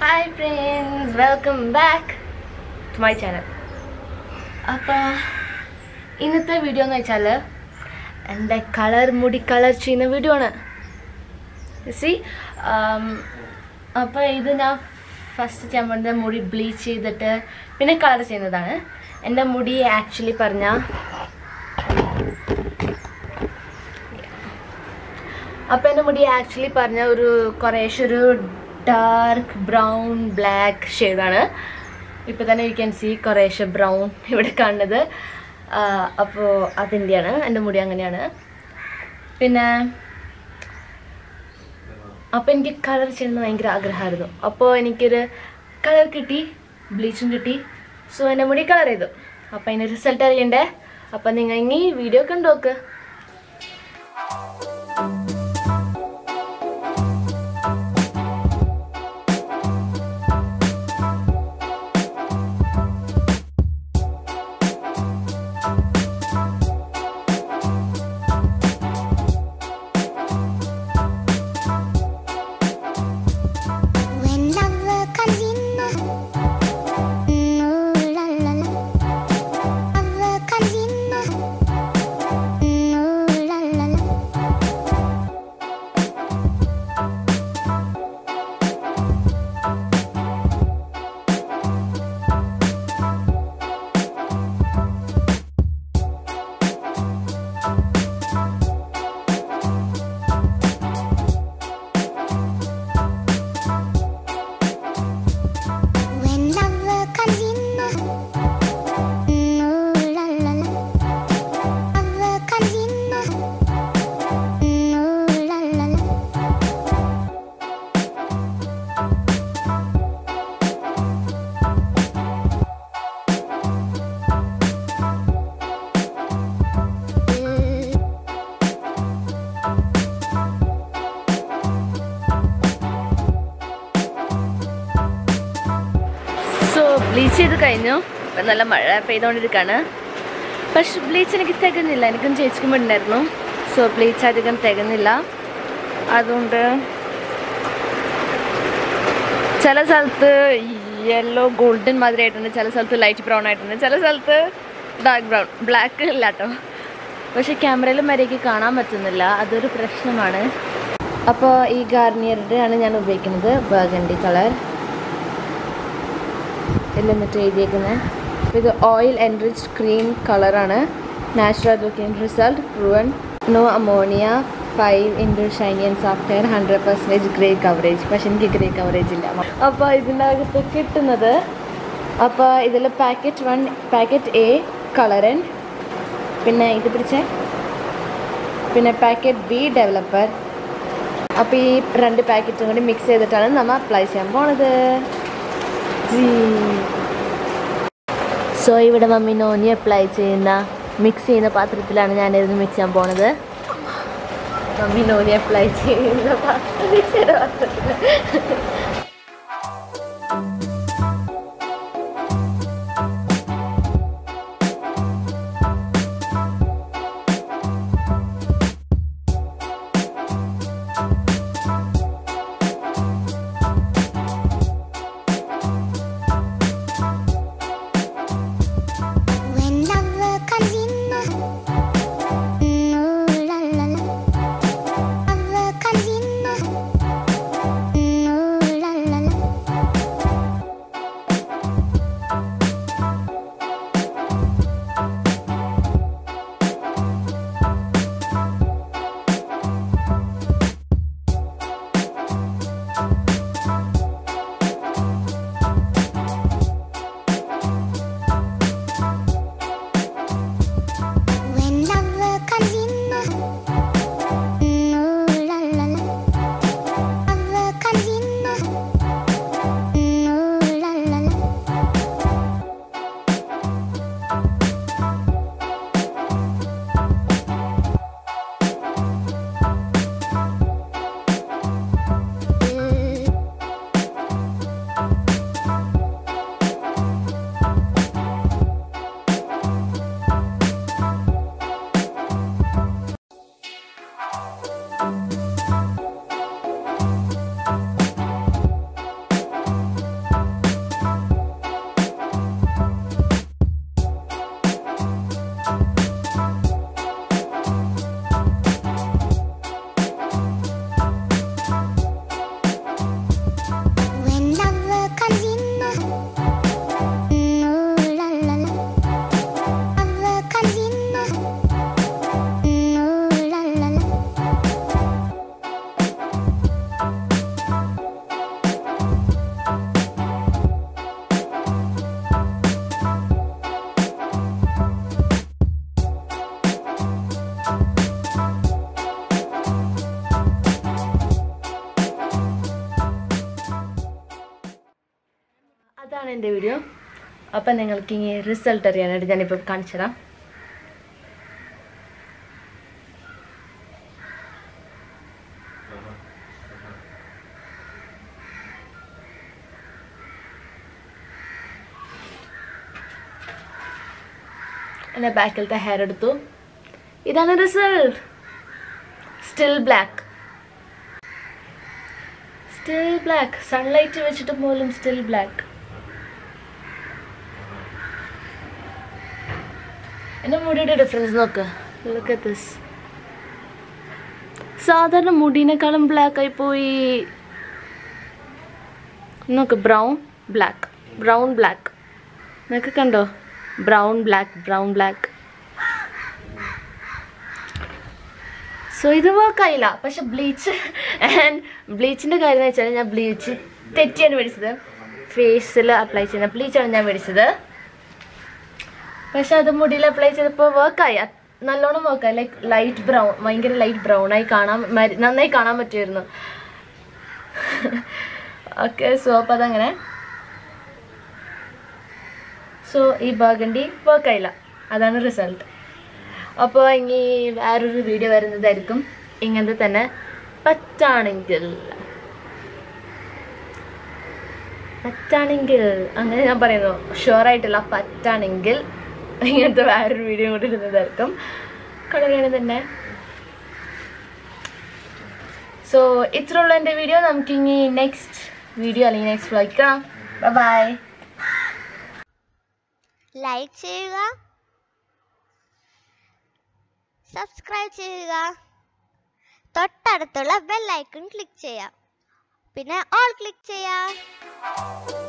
Hi friends welcome back to my channel അപ്പോൾ ഇന്നത്തെ video എന്ന് വെച്ചാൽ എൻ്റെ കളർ മുടി കളർ ചെയ്യുന്ന വീഡിയോ ആണ് സി അപ്പോൾ ഇത് ഞാൻ ഫസ്റ്റ് ചെയ്യാൻ പോകുന്നത് മുടി ബ്ലീച്ച് ചെയ്തിട്ട് പിന്നെ കളർ ചെയ്യുന്നതാണ് എൻ്റെ മുടി ആക്ച്വലി പറഞ്ഞാൽ അപ്പോൾ എൻ്റെ മുടി ആക്ച്വലി പറഞ്ഞ ഒരു കുറേശ്ശെ ഒരു ഡാർക്ക് ബ്രൗൺ ബ്ലാക്ക് ഷെയ്ഡാണ് ഇപ്പോൾ തന്നെ യു ക്യാൻ സി കുറേശ്ശെ ബ്രൗൺ ഇവിടെ കാണുന്നത് അപ്പോൾ അതിൻ്റെയാണ് എൻ്റെ മുടി അങ്ങനെയാണ് പിന്നെ അപ്പോൾ എനിക്ക് കളർ ചെയ്യുന്നത് ഭയങ്കര ആഗ്രഹമായിരുന്നു അപ്പോൾ എനിക്കൊരു കളർ കിട്ടി ബ്ലീച്ചും കിട്ടി സോ എൻ്റെ മുടി കളർ ചെയ്തു അപ്പോൾ അതിൻ്റെ റിസൾട്ട് അറിയണ്ടേ അപ്പോൾ നിങ്ങൾ ഇനി വീഡിയോ കണ്ടു നോക്ക് When love comes in, ooh la la la. Love comes in, ooh la la la. When love comes in, ooh la la la. Love comes in, ooh la la la. So bleach ചെയ്ത് കഴിഞ്ഞു ഇപ്പം നല്ല മഴ പെയ്തുകൊണ്ടിരിക്കുകയാണ് പക്ഷെ bleach എനിക്ക് തികഞ്ഞില്ല എനിക്കും ചേച്ചിക്കും ഉണ്ടായിരുന്നു സോ ബ്ലീച്ച് അധികം തികഞ്ഞില്ല അതുകൊണ്ട് ചില സ്ഥലത്ത് യെല്ലോ ഗോൾഡൻ മാതിരി ആയിട്ടുണ്ട് ചില സ്ഥലത്ത് ലൈറ്റ് ബ്രൗൺ ആയിട്ടുണ്ട് ചില സ്ഥലത്ത് ഡാർക്ക് ബ്രൗൺ ബ്ലാക്ക് ഇല്ല കേട്ടോ പക്ഷെ ക്യാമറയിൽ മര്യാദയ്ക്ക് കാണാൻ പറ്റുന്നില്ല അതൊരു പ്രശ്നമാണ് അപ്പോൾ ഈ ഗാർണിയറുടെ ആണ് ഞാൻ ഉപയോഗിക്കുന്നത് ബർഗണ്ടി കളർ എലിമിറ്റ് എഴുതിയേക്കുന്നത് ഇത് ഓയിൽ എൻറിച്ച്ഡ് ക്രീം കളറാണ് natural looking result proven no ammonia five into shiny and soft hair hundred percentage grey coverage പക്ഷെ എനിക്ക് ഗ്രേ കവറേജ് ഇല്ല അപ്പോൾ ഇതിൻ്റെ അകത്ത് കിട്ടുന്നത് അപ്പോൾ ഇതിൽ packet one packet A colourant പിന്നെ ഇത് പിടിച്ചേ പിന്നെ പാക്കറ്റ് ബി ഡെവലപ്പർ അപ്പോൾ ഈ രണ്ട് പാക്കറ്റും കൂടി മിക്സ് ചെയ്തിട്ടാണ് നമ്മൾ അപ്ലൈ ചെയ്യാൻ പോണത് സോ ഇവിടെ മമ്മി നോനി അപ്ലൈ ചെയ്യുന്ന മിക്സ് ചെയ്യുന്ന പാത്രത്തിലാണ് ഞാനിരുന്ന് മിക്സ് ചെയ്യാൻ പോണത് മമ്മി നോനി അപ്ലൈ ചെയ്യുന്ന പാത്രം mix ചെയ്യുന്ന പാത്രത്തിൽ When love comes in, ooh la la la. Love comes in, ooh ഇത്രയാണ് എൻ്റെ വീഡിയോ അപ്പം നിങ്ങൾക്ക് ഇനി റിസൾട്ട് അറിയാനായിട്ട് ഞാനിപ്പോൾ കാണിച്ചു തരാം എൻ്റെ ബാക്കിലത്തെ ഹെയർ എടുത്തു ഇതാണ് result still black still black sunlight വെച്ചിട്ട് പോലും സ്റ്റിൽ ബ്ലാക്ക് എൻ്റെ മുടിയുടെ ഡിഫറൻസ് നോക്ക് ലുക്ക് അറ്റ് ദിസ് സാധാരണ മുടീനേക്കാളും ബ്ലാക്ക് ആയി പോയി നോക്ക് ബ്രൗൺ ബ്ലാക്ക് ബ്രൗൺ ബ്ലാക്ക് നിനക്ക് കണ്ടോ brown black brown black so ഇത് വർക്കായില്ല പക്ഷെ ബ്ലീച്ച് ആൻഡ് ബ്ലീച്ചിൻ്റെ കാര്യം എന്ന് വെച്ചാൽ ഞാൻ ബ്ലീച്ച് തെറ്റിയാണ് മേടിച്ചത് ഫേസിൽ അപ്ലൈ ചെയ്യുന്ന ബ്ലീച്ചാണ് ഞാൻ മേടിച്ചത് പക്ഷെ അത് മുടിയിൽ അപ്ലൈ ചെയ്തപ്പോൾ വർക്കായി നല്ലോണം വർക്കായി ലൈക്ക് ലൈറ്റ് ബ്രൗൺ ഭയങ്കര ലൈറ്റ് ബ്രൗൺ ആയി കാണാൻ മരി- നന്നായി കാണാൻ പറ്റുമായിരുന്നു ഓക്കെ സോ അപ്പോൾ അതങ്ങനെ സോ ഈ ബർഗണ്ടി വർക്കായില്ല അതാണ് റിസൾട്ട് അപ്പോൾ ഇനി വേറൊരു വീഡിയോ വരുന്നതായിരിക്കും ഇങ്ങനത്തെ തന്നെ പറ്റാണെങ്കിൽ പറ്റാണെങ്കിൽ അങ്ങനെ ഞാൻ പറയുന്നു ഷുവർ ആയിട്ടില്ല പറ്റാണെങ്കിൽ ഇങ്ങനത്തെ വേറൊരു വീഡിയോ കൂടി ഇടുന്നതായിരിക്കും കളറിയാണ് തന്നെ സോ ഇത്രയുള്ള എൻ്റെ വീഡിയോ നമുക്കിനി നെക്സ്റ്റ് വീഡിയോ അല്ലെങ്കിൽ നെക്സ്റ്റ് വ്ലോഗ് കാണാം ബൈ ലൈക്ക് ചെയ്യുക സബ്സ്ക്രൈബ് ചെയ്യുക തൊട്ടടുത്തുള്ള ബെൽ ഐക്കൺ ക്ലിക്ക് ചെയ്യാം പിന്നെ ഓൾ ക്ലിക്ക് ചെയ്യാം